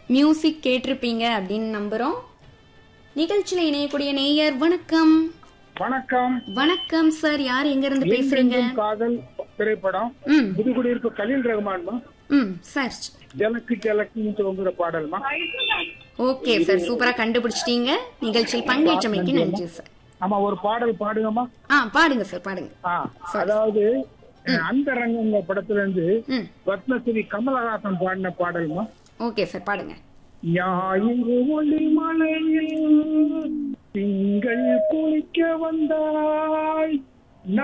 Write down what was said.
music கேட்டிருப்பீங்க அப்படின்னு நம்புறோம் நிகழ்ச்சியில இணையக்கூடிய நேயர் வணக்கம் வணக்கம் வணக்கம் சார் யார் எங்க இருந்து பேசுறீங்க என்றென்றும் காதல் திரைப்படம் ம் புதுக்குடியிருப்பு கலீல் ரஹ்மான்மா ம் சார் ஜலக்கு ஜலக்குன்னு தோங்குற பாடல்மா ஓகே சார் சூப்பரா கண்டுபிடிச்சிட்டீங்க நிகழ்ச்சியில் பங்கேற்றமைக்கு நன்றி சார் ஆமா ஒரு பாடல் பாடுங்கம்மா ஆ பாடுங்க சார் பாடுங்க ஆ, அதாவது அந்த ரங்கங்க படத்துல இருந்து ம் ரத்னஸ்ரீ கமலஹாசன் பாடின பாடல்மா ஓகே சார் பாடுங்க ஞாயிறு ஒளி மலையில் திங்கள் குளிக்க வந்தாய்